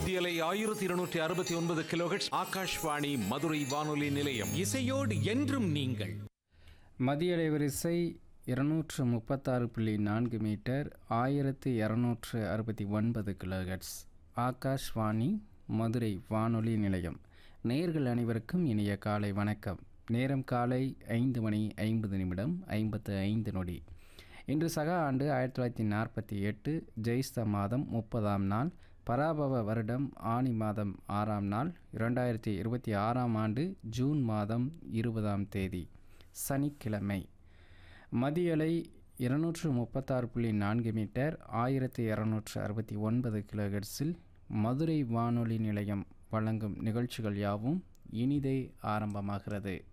மத்தியலை ஆயிரத்தி இருநூற்றி அறுபத்தி ஒன்பது கிலோஹெட்ஸ் ஆகாஷ்வாணி மதுரை வானொலி நிலையம் இசையோடு என்றும் நீங்கள் மதிய அலைவரிசை இருநூற்று முப்பத்தாறு புள்ளி நான்கு மீட்டர் ஆயிரத்து இரநூற்று அறுபத்தி ஒன்பது கிலோஹெட்ஸ் ஆகாஷ்வாணி மதுரை வானொலி நிலையம் நேர்கள் அனைவருக்கும் இனிய காலை வணக்கம் நேரம் காலை ஐந்து மணி ஐம்பது நிமிடம் ஐம்பத்து ஐந்து நொடி இன்று சக ஆண்டு ஆயிரத்தி தொள்ளாயிரத்தி நாற்பத்தி எட்டு ஜெயிஸ்த மாதம் முப்பதாம் நாள் பராபவ வருடம் ஆனி மாதம் ஆறாம் நாள் இரண்டாயிரத்தி இருபத்தி ஆறாம் ஆண்டு ஜூன் மாதம் இருபதாம் தேதி சனிக்கிழமை மதியலை இருநூற்று முப்பத்தாறு புள்ளி நான்கு மீட்டர் ஆயிரத்தி இரநூற்று அறுபத்தி ஒன்பது கிலோஹெர்ட்ஸில் மதுரை வானொலி நிலையம் வழங்கும் நிகழ்ச்சிகள் யாவும் இனிதே ஆரம்பமாகிறது